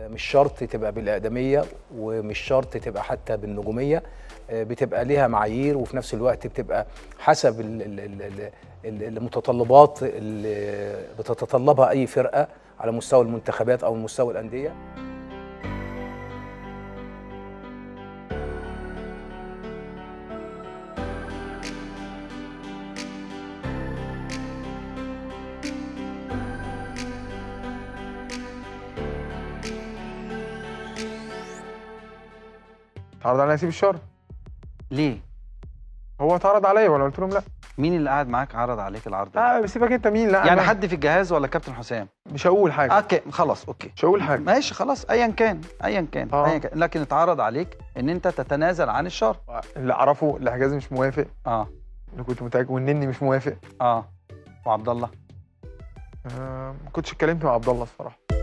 مش شرط تبقى بالاقدميه ومش شرط تبقى حتى بالنجوميه آه، بتبقى ليها معايير وفي نفس الوقت بتبقى حسب ال- ال- ال- ال- ال- المتطلبات اللي بتتطلبها اي فرقه على مستوى المنتخبات او مستوى الانديه اتعرض عليا اسيب الشهر ليه؟ هو اتعرض عليا وانا قلت لهم لا مين اللي قاعد معاك عرض عليك العرض ده؟ لا سيبك انت مين لا يعني أنا حد في الجهاز ولا كابتن حسام؟ مش هقول حاجه اوكي خلاص اوكي مش هقول حاجه ماشي خلاص ايا كان ايا كان آه. ايا كان لكن اتعرض عليك ان انت تتنازل عن الشر اللي اعرفه اللي حجازي مش موافق اه اللي كنت متاكد والنني مش موافق اه وعبد الله آه ما كنتش اتكلمت مع عبد الله الصراحه